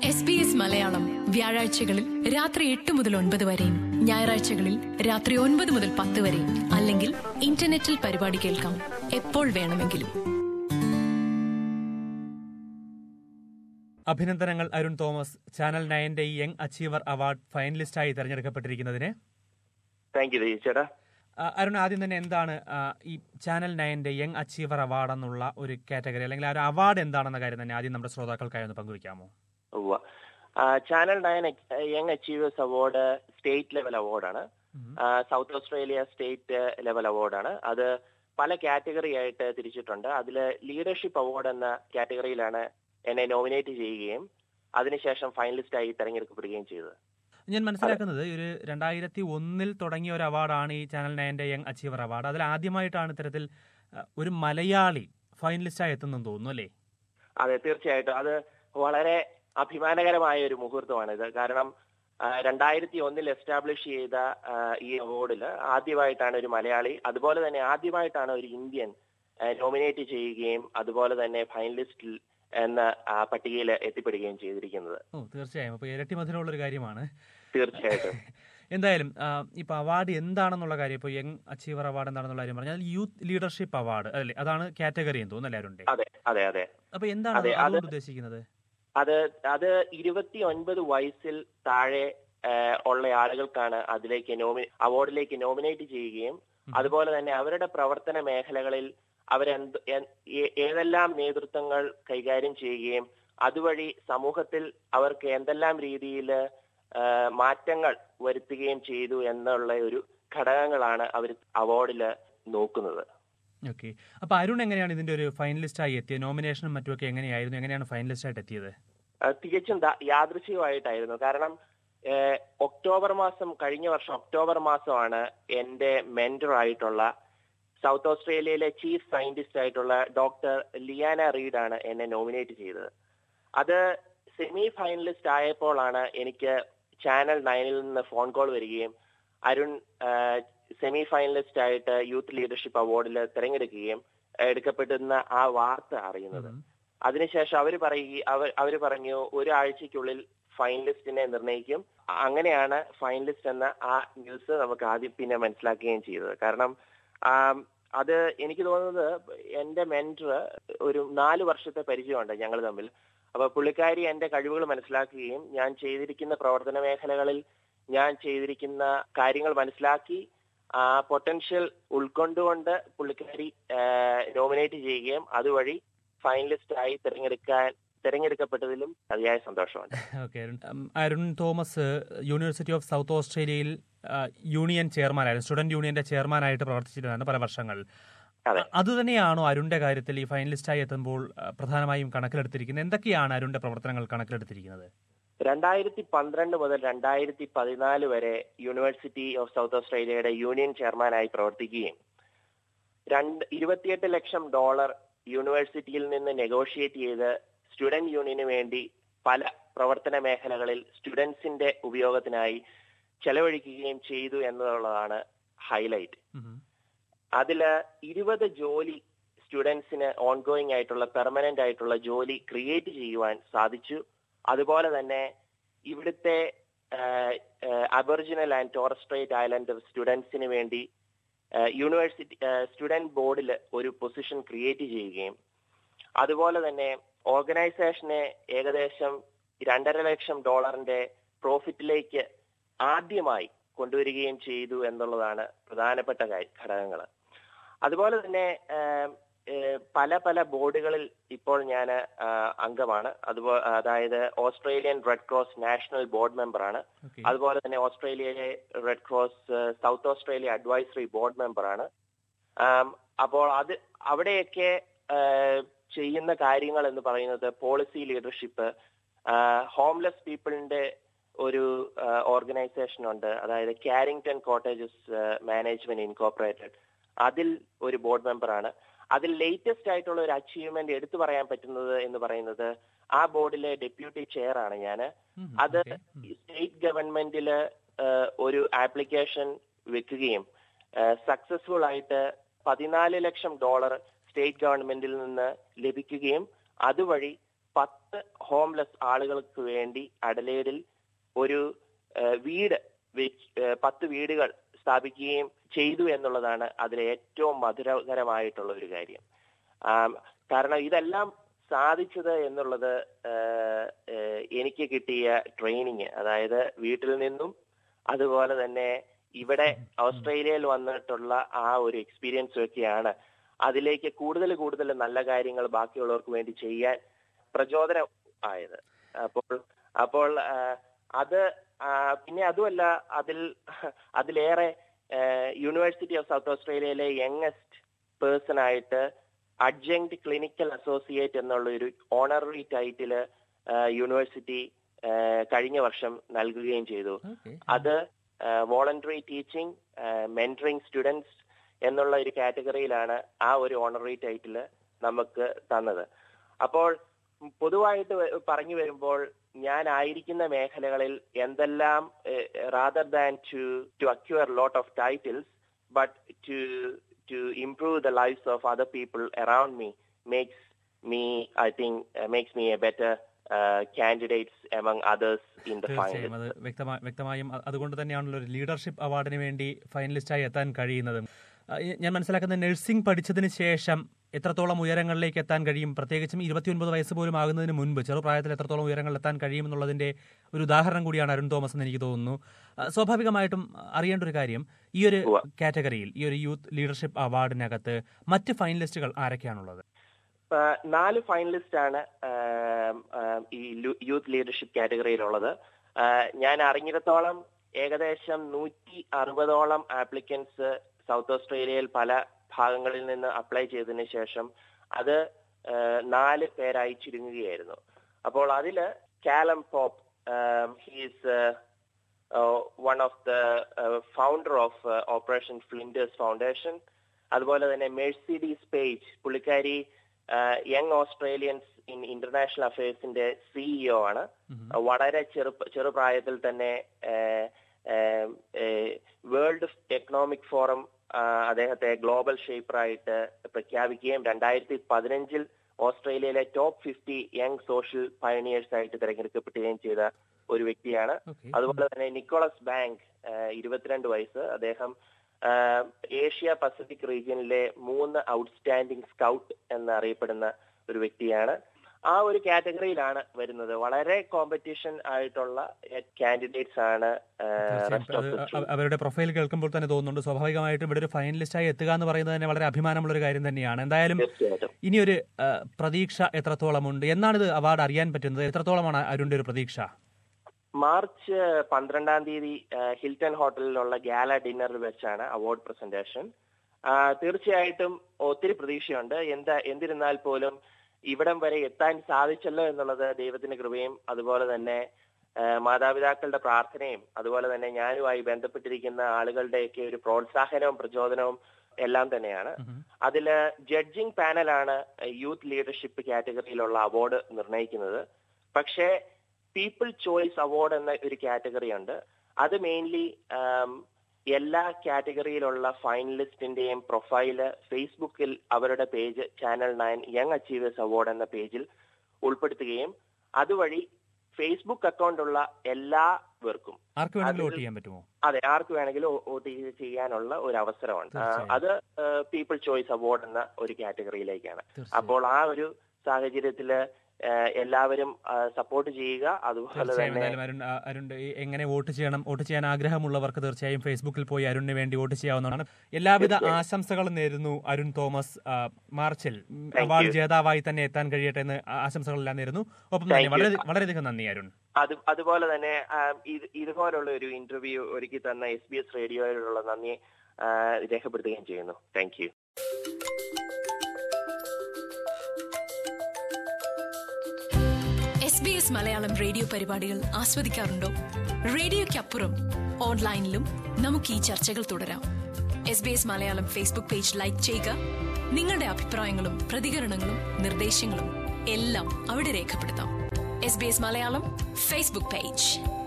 S B S Malayalam വ്യാഴാഴ്ചകളിൽ രാത്രി എട്ട് മുതൽ ഒൻപത് വരെയും ഞായറാഴ്ചകളിൽ രാത്രി ഒൻപത് മുതൽ പത്ത് വരെയും അല്ലെങ്കിൽ ഇന്റർനെറ്റിൽ പരിപാടി കേൾക്കാം എപ്പോൾ വേണമെങ്കിലും അഭിനന്ദനങ്ങൾ അരുൺ തോമസ് ചാനൽ നയന്റെ ഈ യങ് അച്ചീവർ അവാർഡ് ഫൈനലിസ്റ്റായി തെരഞ്ഞെടുക്കപ്പെട്ടിരിക്കുന്നതിന് താങ്ക് യു ചേട്ടാ ആ, അരുൺ ആദ്യം തന്നെ എന്താണ് ആ, ഈ ചാനൽ നയന്റെ യങ് അച്ചീവർ അവാർഡ് എന്നുള്ള ഒരു കാറ്റഗറി അല്ലെങ്കിൽ ആ ഒരു അവാർഡ് എന്താണെന്ന കാര്യം തന്നെ ആദ്യം നമ്മുടെ ശ്രോതാക്കൾക്കായി ഒന്ന് പങ്കുവയ്ക്കാമോ ഉവ്വ channel nine young achievers award state level അവാർഡാണ് സൗത്ത് ഓസ്ട്രേലിയ സ്റ്റേറ്റ് ലെവൽ അവാർഡാണ് അത് പല കാറ്റഗറി ആയിട്ട് തിരിച്ചിട്ടുണ്ട് അതിൽ ലീഡർഷിപ്പ് അവാർഡ് എന്ന കാറ്റഗറിയിലാണ് എന്നെ നോമിനേറ്റ് ചെയ്യുകയും അതിനുശേഷം ഫൈനലിസ്റ്റായി തെരഞ്ഞെടുക്കപ്പെടുകയും ചെയ്തത് ഞാൻ മനസ്സിലാക്കുന്നത് ഒരു രണ്ടായിരത്തി ഒന്നിൽ തുടങ്ങിയ ഒരു അവാർഡാണ് ഈ ചാനൽ നയന്റെ യങ് അച്ചീവർ അവാർഡ് അതിൽ ആദ്യമായിട്ടാണ് ഇത്തരത്തിൽ ആ, ഒരു മലയാളി ഫൈനലിസ്റ്റായി എത്തുന്നെന്ന് തോന്നുന്നു അല്ലേ അതെ തീർച്ചയായിട്ടും അത് വളരെ അഭിമാനകരമായ ഒരു മുഹൂർത്തമാണിത് കാരണം രണ്ടായിരത്തി ഒന്നിൽ എസ്റ്റാബ്ലിഷ് ചെയ്ത ആ, ഈ അവാർഡിൽ ആദ്യമായിട്ടാണ് ഒരു മലയാളി അതുപോലെ തന്നെ ആദ്യമായിട്ടാണ് ഒരു ഇന്ത്യൻ നോമിനേറ്റ് ചെയ്യുകയും അതുപോലെ തന്നെ ഫൈനലിസ്റ്റിൽ എന്ന ആ, പട്ടികയിൽ എത്തിപ്പെടുകയും ചെയ്തിരിക്കുന്നത് ഓ തീർച്ചയായും അപ്പോൾ ഇരട്ടി മധുരമുള്ള ഒരു കാര്യമാണ് തീർച്ചയായിട്ടും എന്തായാലും ആ, ഇപ്പൊ അവാർഡ് എന്താണെന്നുള്ള കാര്യം ഇപ്പോൾ യങ് അച്ചീവർ അവാർഡ് എന്താണെന്നുള്ള കാര്യം പറഞ്ഞാൽ യൂത്ത് ലീഡർഷിപ്പ് അവാർഡ് അല്ലേ അതാണ് കാറ്റഗറി എന്ന് തോന്നുന്നു എല്ലാവരും അതെ അതെ അതെ അപ്പൊ എന്താണ് അതെ, അത് അത് അതുകൊണ്ട് ഉദ്ദേശിക്കുന്നത് അത് അത് ഇരുപത്തി ഒൻപത് വയസ്സിൽ താഴെ ആ, ഉള്ള ആളുകൾക്കാണ് അതിലേക്ക് നോമി അവാർഡിലേക്ക് നോമിനേറ്റ് ചെയ്യുകയും അതുപോലെ തന്നെ അവരുടെ പ്രവർത്തന മേഖലകളിൽ അവരെന്ത് എൻ- ഏ- ഏതെല്ലാം നേതൃത്വങ്ങൾ കൈകാര്യം ചെയ്യുകയും അതുവഴി സമൂഹത്തിൽ അവർക്ക് എന്തെല്ലാം രീതിയിൽ മാറ്റങ്ങൾ വരുത്തുകയും ചെയ്തു എന്നുള്ള ഒരു ഘടകങ്ങളാണ് അവർ അവാർഡിൽ നോക്കുന്നത് ഓക്കെ അപ്പൊ അരുൺ എങ്ങനെയാണ് ഇതിന്റെ ഒരു ഫൈനലിസ്റ്റായി എത്തിയത് നോമിനേഷനും മറ്റുമൊക്കെ എങ്ങനെയായിരുന്നു എങ്ങനെയാണ് ഫൈനലിസ്റ്റായിട്ട് എത്തിയത് അത് തികച്ചും ദാ- യാദൃച്ഛികമായിട്ടായിരുന്നു കാരണം ഏഹ്, ഒക്ടോബർ മാസം കഴിഞ്ഞ വർഷം ഒക്ടോബർ മാസമാണ് എന്റെ മെന്റർ ആയിട്ടുള്ള സൗത്ത് ഓസ്ട്രേലിയയിലെ ചീഫ് സയന്റിസ്റ്റ് ആയിട്ടുള്ള ഡോക്ടർ ലിയാന റീഡ് ആണ് എന്നെ നോമിനേറ്റ് ചെയ്തത് അത് സെമി ഫൈനലിസ്റ്റ് ആയപ്പോഴാണ് എനിക്ക് ചാനൽ നയനിൽ നിന്ന് ഫോൺ കോൾ വരികയും അരുൺ സെമി ഫൈനലിസ്റ്റ് ആയിട്ട് യൂത്ത് ലീഡർഷിപ്പ് അവാർഡിൽ തിരഞ്ഞെടുക്കുകയും ഏഹ്, എടുക്കപ്പെടുന്ന ആ വാർത്ത അറിയുന്നത് അതിനുശേഷം അവർ പറയുക അവർ അവർ പറഞ്ഞു ഒരാഴ്ചക്കുള്ളിൽ ഫൈനലിസ്റ്റിനെ നിർണ്ണയിക്കും അങ്ങനെയാണ് ഫൈനലിസ്റ്റ് എന്ന ആ ന്യൂസ് നമുക്ക് ആദ്യം പിന്നെ മനസ്സിലാക്കുകയും ചെയ്തത് കാരണം ആം, അത് എനിക്ക് തോന്നുന്നത് എന്റെ മെന്റർ ഒരു നാല് വർഷത്തെ പരിചയമുണ്ട് ഞങ്ങൾ തമ്മിൽ അപ്പൊ പുള്ളിക്കാരി എന്റെ കഴിവുകൾ മനസ്സിലാക്കുകയും ഞാൻ ചെയ്തിരിക്കുന്ന പ്രവർത്തന മേഖലകളിൽ ഞാൻ ചെയ്തിരിക്കുന്ന കാര്യങ്ങൾ മനസ്സിലാക്കി ആ പൊട്ടൻഷ്യൽ ഉൾക്കൊണ്ടുകൊണ്ട് പുള്ളിക്കാരി നോമിനേറ്റ് ചെയ്യുകയും അതുവഴി ഫൈനലിസ്റ്റായി തിരഞ്ഞെടുക്കാൻ തിരഞ്ഞെടുക്കപ്പെട്ടതിലും അതിയായ സന്തോഷമുണ്ട് okay Arun Thomas university of south ഓസ്ട്രേലിയയിൽ ആ, യൂണിയൻ ചെയർമാനായിരുന്നു സ്റ്റുഡന്റ് യൂണിയന്റെ ചെയർമാനായിട്ട് പ്രവർത്തിച്ചിരുന്നതാണ് പല വർഷങ്ങൾ അതെ. അത് തന്നെയാണോ അരുണിന്റെ കാര്യത്തിൽ ഈ ഫൈനലിസ്റ്റായി എത്തുമ്പോൾ ആ, പ്രധാനമായും കണക്കിലെടുത്തിരിക്കുന്നത് എന്തൊക്കെയാണ് അരുണിന്റെ പ്രവർത്തനങ്ങൾ കണക്കിലെടുത്തിരിക്കുന്നത് രണ്ടായിരത്തി പന്ത്രണ്ട് മുതൽ രണ്ടായിരത്തി പതിനാല് വരെ യൂണിവേഴ്സിറ്റി ഓഫ് സൗത്ത് ഓസ്ട്രേലിയയുടെ യൂണിയൻ ചെയർമാനായി പ്രവർത്തിക്കുകയും രണ്ട് ഇരുപത്തിയെട്ട് ലക്ഷം ഡോളർ യൂണിവേഴ്സിറ്റിയിൽ നിന്ന് നെഗോഷിയേറ്റ് ചെയ്ത് സ്റ്റുഡന്റ് യൂണിയന് വേണ്ടി പല പ്രവർത്തന മേഖലകളിൽ സ്റ്റുഡൻസിന്റെ ഉപയോഗത്തിനായി ചെലവഴിക്കുകയും ചെയ്തു എന്നുള്ളതാണ് ഹൈലൈറ്റ് ഉം. അതില് ഇരുപത് ജോലി സ്റ്റുഡൻസിന് ഓൺഗോയിങ് ആയിട്ടുള്ള പെർമനന്റ് ആയിട്ടുള്ള ജോലി ക്രിയേറ്റ് ചെയ്യുവാൻ സാധിച്ചു അതുപോലെ തന്നെ ഇവിടുത്തെ അബർജിനൽ ആൻഡ് ടോറസ്ട്രേറ്റ് ഐലൻഡ് സ്റ്റുഡൻസിന് വേണ്ടി യൂണിവേഴ്സിറ്റി സ്റ്റുഡന്റ് ബോർഡിൽ ഒരു പൊസിഷൻ ക്രിയേറ്റ് ചെയ്യുകയും അതുപോലെ തന്നെ ഓർഗനൈസേഷനെ ഏകദേശം രണ്ടര ലക്ഷം ഡോളറിന്റെ പ്രോഫിറ്റിലേക്ക് ആദ്യമായി കൊണ്ടുവരികയും ചെയ്തു എന്നുള്ളതാണ് പ്രധാനപ്പെട്ട ഘടകങ്ങൾ അതുപോലെ തന്നെ ആം, ഏഹ്, പല പല ബോർഡുകളിൽ ഇപ്പോൾ ഞാൻ അംഗമാണ് അതുപോലെ അതായത് Australian red cross national board മെമ്പറാണ് ഓക്കെ അതുപോലെ തന്നെ ഓസ്ട്രേലിയയിലെ റെഡ് ക്രോസ് ഏഹ്, സൗത്ത് ഓസ്ട്രേലിയ അഡ്വൈസറി ബോർഡ് മെമ്പറാണ് ആം, അപ്പോൾ അത് അവിടെയൊക്കെ ഏഹ്, ചെയ്യുന്ന കാര്യങ്ങൾ എന്ന് പറയുന്നത് പോളിസി ലീഡർഷിപ്പ് ഹോംലെസ് പീപ്പിളിന്റെ ഒരു ഓർഗനൈസേഷൻ ഉണ്ട് അതായത് കാരിങ്ടൺ കോട്ടേജസ് മാനേജ്മെന്റ് ഇൻകോപ്പറേറ്റഡ് അതിൽ ഒരു ബോർഡ് മെമ്പറാണ് അതിൽ ലേറ്റസ്റ്റ് ആയിട്ടുള്ള ഒരു അച്ചീവ്മെന്റ് എടുത്തു പറയാൻ പറ്റുന്നത് എന്ന് പറയുന്നത് ആ ബോർഡിലെ ഡെപ്യൂട്ടി ചെയർ ആണ് ഞാൻ ഉം. അത് ഓക്കെ. ഉം. സ്റ്റേറ്റ് ഗവൺമെന്റില് ഒരു ആപ്ലിക്കേഷൻ വെക്കുകയും സക്സസ്ഫുൾ ആയിട്ട് പതിനാല് ലക്ഷം ഡോളർ സ്റ്റേറ്റ് ഗവൺമെന്റിൽ നിന്ന് ലഭിക്കുകയും അതുവഴി പത്ത് ഹോംലെസ് ആളുകൾക്ക് വേണ്ടി അഡലേഡിൽ ഒരു ആ, വീട് വെച്ച് ആ, പത്ത് വീടുകൾ സ്ഥാപിക്കുകയും ചെയ്തു എന്നുള്ളതാണ് അതിലെ ഏറ്റവും മധുരകരമായിട്ടുള്ള ഒരു കാര്യം ആം, കാരണം ഇതെല്ലാം സാധിച്ചത് എന്നുള്ളത് ആ, ആ, എനിക്ക് കിട്ടിയ ട്രെയിനിങ് അതായത് വീട്ടിൽ നിന്നും അതുപോലെ തന്നെ ഇവിടെ ഓസ്ട്രേലിയയിൽ വന്നിട്ടുള്ള ആ ഒരു എക്സ്പീരിയൻസ് ഒക്കെയാണ് അതിലേക്ക് കൂടുതൽ കൂടുതൽ നല്ല കാര്യങ്ങൾ ബാക്കിയുള്ളവർക്ക് വേണ്ടി ചെയ്യാൻ പ്രചോദനം ആയത് അപ്പോൾ അപ്പോൾ ആ, അത് ആ, പിന്നെ അതുമല്ല അതിൽ അതിലേറെ യൂണിവേഴ്സിറ്റി ഓഫ് സൗത്ത് ഓസ്ട്രേലിയയിലെ യങ്ങസ്റ്റ് പേഴ്സൺ ആയിട്ട് അഡ്ജങ്ക്ട് ക്ലിനിക്കൽ അസോസിയേറ്റ് എന്നുള്ള ഒരു ഓണററി ടൈറ്റില് യൂണിവേഴ്സിറ്റി ആ, കഴിഞ്ഞ വർഷം നൽകുകയും ചെയ്തു ഓക്കെ അത് വോളണ്ടറി ടീച്ചിങ് മെന്ററിങ് സ്റ്റുഡൻസ് എന്നുള്ള ഒരു കാറ്റഗറിയിലാണ് ആ ഒരു ഓണററി ടൈറ്റില് നമുക്ക് തന്നത് അപ്പോൾ പൊതുവായിട്ട് വ- പറഞ്ഞു വരുമ്പോൾ ഞാൻ ആയിരിക്കുന്ന മേഖലകളിൽ എന്തെല്ലാം rather than to to acquire lot of titles but to to improve the lifes of other people around me makes me I think makes me a better candidates among others in the final തീർച്ചയായും അത് വ്യക്തമായി വ്യക്തമായും അ- അതുകൊണ്ട് തന്നെയാണല്ലോ ഒരു leadership അവാർഡിന് വേണ്ടി ഫൈനലിസ്റ്റായി എത്താൻ കഴിയുന്നത് ആ, ഈ- ഞാൻ മനസ്സിലാക്കുന്നത് നഴ്സിംഗ് പഠിച്ചതിന് ശേഷം എത്രത്തോളം ഉയരങ്ങളിലേക്ക് എത്താൻ കഴിയും പ്രത്യേകിച്ചും ഇരുപത്തിയൊൻപത് വയസ്സ് പോലും ആകുന്നതിന് മുൻപ് ചെറുപ്രായത്തിൽ എത്രത്തോളം ഉയരങ്ങളിൽ എത്താൻ കഴിയും എന്നുള്ളതിന്റെ ഒരു ഉദാഹരണം കൂടിയാണ് അരുൺ തോമസ് എന്ന് എനിക്ക് തോന്നുന്നു ആ, സ്വാഭാവികമായിട്ടും അറിയേണ്ട ഒരു കാര്യം ഈ ഒരു ഉവ്വ. കാറ്റഗറിയിൽ ഈ ഒരു യൂത്ത് ലീഡർഷിപ്പ് അവാർഡിനകത്ത് മറ്റ് ഫൈനലിസ്റ്റുകൾ ആരൊക്കെയാണുള്ളത് ആ, നാല് ഫൈനലിസ്റ്റ് ആണ് ആം, ആം, ഈ ലു- യൂത്ത് ലീഡർഷിപ്പ് കാറ്റഗറിയിലുള്ളത് ആ, ഞാൻ അറിഞ്ഞിടത്തോളം ഏകദേശം നൂറ്റി അറുപതോളം ആപ്ലിക്കൻസ് സൗത്ത് ഓസ്ട്രേലിയയിൽ പല ഭാഗങ്ങളിൽ നിന്ന് അപ്ലൈ ചെയ്തതിന് ശേഷം അത് ആ, നാല് പേരായി ചുരുങ്ങുകയായിരുന്നു അപ്പോൾ അതില് Callum Pope he's one of the founder of operation Flinders foundation അതുപോലെ തന്നെ മെഴ്സിഡീസ് പേജ് പുള്ളിക്കാരി യങ് ഓസ്ട്രേലിയൻസ് ഇൻ ഇന്റർനാഷണൽ അഫയേഴ്സിന്റെ സിഇഒ ആണ് വളരെ ചെറു ചെറുപ്രായത്തിൽ തന്നെ വേൾഡ് എക്കണോമിക് ഫോറം അദ്ദേഹത്തെ ഗ്ലോബൽ ഷേപ്പറായിട്ട് പ്രഖ്യാപിക്കുകയും രണ്ടായിരത്തി പതിനഞ്ചിൽ ഓസ്ട്രേലിയയിലെ top fifty young social pioneers ആയിട്ട് തിരഞ്ഞെടുക്കപ്പെടുകയും ചെയ്ത ഒരു വ്യക്തിയാണ് ഓക്കെ അതുപോലെ തന്നെ നിക്കോളസ് ബാങ്ക് ഇരുപത്തിരണ്ട് വയസ്സ് അദ്ദേഹം ആ, ഏഷ്യ പസഫിക് റീജിയനിലെ മൂന്ന് ഔട്ട്സ്റ്റാൻഡിംഗ് സ്കൗട്ട് എന്നറിയപ്പെടുന്ന ഒരു വ്യക്തിയാണ് ആ ഒരു കാറ്റഗറിയിലാണ് വരുന്നത് വളരെ കോമ്പറ്റീഷൻ ആയിട്ടുള്ള കാൻഡിഡേറ്റ്സ് ആണ് റെസ്റ്റ് ഓഫ് അത് അവ- അവരുടെ പ്രൊഫൈൽ കേൾക്കുമ്പോൾ തന്നെ തോന്നുന്നുണ്ട് സ്വാഭാവികമായിട്ടും ഇവിടെ ഒരു ഫൈനലിസ്റ്റായി എത്തുക എന്ന് പറയുന്നത് തന്നെ വളരെ അഭിമാനമുള്ള ഒരു കാര്യം തന്നെയാണ് എന്തായാലും തീർച്ചയായിട്ടും ഇനിയൊരു ആ, പ്രതീക്ഷ എത്രത്തോളമുണ്ട് എന്നാണിത് അവാർഡ് അറിയാൻ പറ്റുന്നത് എത്രത്തോളമാണ് അരുണിന്റെ ഒരു പ്രതീക്ഷ മാർച്ച് പന്ത്രണ്ടാം തീയതി ആ, ഹിൽട്ടൺ ഹോട്ടലിലുള്ള ഗാല ഡിന്നറിൽ വെച്ചാണ് അവാർഡ് പ്രസന്റേഷൻ ആ, തീർച്ചയായിട്ടും ഒത്തിരി പ്രതീക്ഷയുണ്ട് എന്താ എന്തിരുന്നാൽ പോലും ഇവിടം വരെ എത്താൻ സാധിച്ചല്ലോ എന്നുള്ളത് ദൈവത്തിന്റെ കൃപയും അതുപോലെ തന്നെ ആ, മാതാപിതാക്കളുടെ പ്രാർത്ഥനയും അതുപോലെ തന്നെ ഞാനുമായി ബന്ധപ്പെട്ടിരിക്കുന്ന ആളുകളുടെയൊക്കെ ഒരു പ്രോത്സാഹനവും പ്രചോദനവും എല്ലാം തന്നെയാണ് അതില് ജഡ്ജിംഗ് പാനലാണ് യൂത്ത് ലീഡർഷിപ്പ് കാറ്റഗറിയിലുള്ള അവാർഡ് നിർണ്ണയിക്കുന്നത് പക്ഷേ പീപ്പിൾ ചോയ്സ് അവാർഡ് എന്ന ഒരു കാറ്റഗറി ഉണ്ട് അത് മെയിൻലി എല്ലാ കാറ്റഗറിയിലുള്ള ഫൈനലിസ്റ്റിന്റെയും പ്രൊഫൈല് ഫേസ്ബുക്കിൽ അവരുടെ page channel nine young achievers award എന്ന പേജിൽ ഉൾപ്പെടുത്തുകയും അതുവഴി ഫേസ്ബുക്ക് അക്കൗണ്ട് ഉള്ള എല്ലാവർക്കും ആർക്ക് വേണമെങ്കിലും അതിൽ- വോട്ട് ചെയ്യാൻ പറ്റുമോ അതെ ആർക്ക് വേണമെങ്കിലും വോട്ട് ചെയ്യാനുള്ള ഒരു അവസരമാണ് ആ, തീർച്ചയായും. അത് പീപ്പിൾ ചോയ്സ് അവാർഡ് എന്ന ഒരു കാറ്റഗറിയിലേക്കാണ് തീർച്ചയായും. അപ്പോൾ ആ ഒരു സാഹചര്യത്തില് ആ, എല്ലാവരും സപ്പോർട്ട് ചെയ്യുക അതുപോലെ തീർച്ചയായും തന്നെ എന്തായാലും അരുൺ ആ, അരുൺ ഈ എങ്ങനെ വോട്ട് ചെയ്യണം വോട്ട് ചെയ്യാൻ ആഗ്രഹമുള്ളവർക്ക് തീർച്ചയായും ഫേസ്ബുക്കിൽ പോയി അരുണിന് വേണ്ടി വോട്ട് ചെയ്യാവുന്നതാണ് എല്ലാവിധ ആശംസകളും നേരുന്നു അരുൺ തോമസ് ആ, മാർച്ചിൽ ഉം, Thank അവാർഡ് you. ജേതാവായി തന്നെ എത്താൻ കഴിയട്ടെ എന്ന് ആ- ആശംസകളെല്ലാം നേരുന്നു ഒപ്പം തന്നെ Thank you. വളരെ വളരെയധികം നന്ദി അരുൺ അത് അതുപോലെ തന്നെ ആ, ഇത് ഇതുപോലുള്ള ഒരു ഇന്റർവ്യൂ ഒരുക്കി തന്ന എസ് ബി എസ് റേഡിയോയിലുള്ള നന്ദി ആ, രേഖപ്പെടുത്തുകയും ചെയ്യുന്നു thank you S B S Malayalam radio പരിപാടികൾ ആസ്വദിക്കാറുണ്ടോ റേഡിയോയ്ക്കപ്പുറം ഓൺലൈനിലും നമുക്ക് ഈ ചർച്ചകൾ തുടരാം S B S Malayalam Facebook page like ചെയ്യുക നിങ്ങളുടെ അഭിപ്രായങ്ങളും പ്രതികരണങ്ങളും നിർദ്ദേശങ്ങളും എല്ലാം അവിടെ രേഖപ്പെടുത്താം S B S Malayalam Facebook page